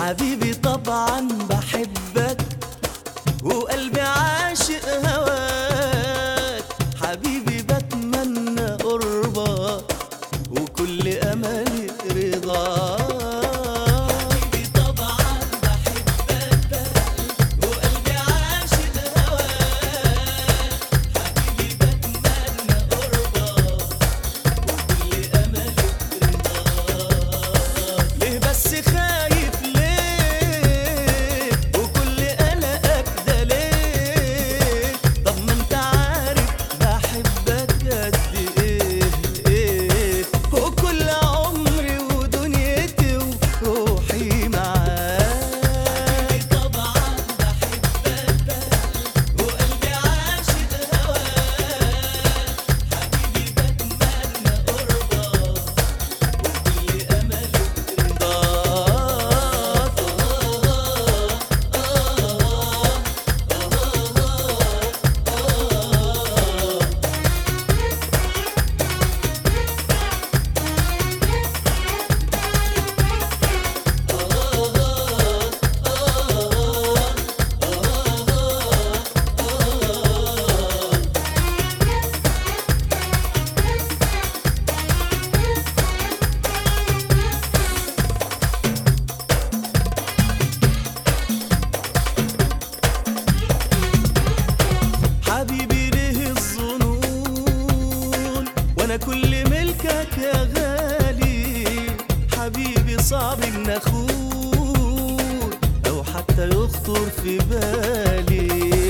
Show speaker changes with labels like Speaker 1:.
Speaker 1: حبيبي طبعا بحبك وقلبي عاشق هواك حبيبي بتمنى قربك وكل املي رضاك حبيبي طبعا بحبك وقلبي عاشق هواك حبيبي بتمنى قربك وكل املي رضاك ليه بس خايف ليه وكل قلقك ده ليه طب ما انت عارف بحبك قد ايه ايه وكل عمري ودنيتي وروحي معاك طبعا بحبك وقلبي عاشق هواك حبيبي بتمنى قربك وكل املي حبيبي ليه الظنون وانا كل ملكك يا غالي حبيبي صعب ان اخون او حتى يخطر في بالي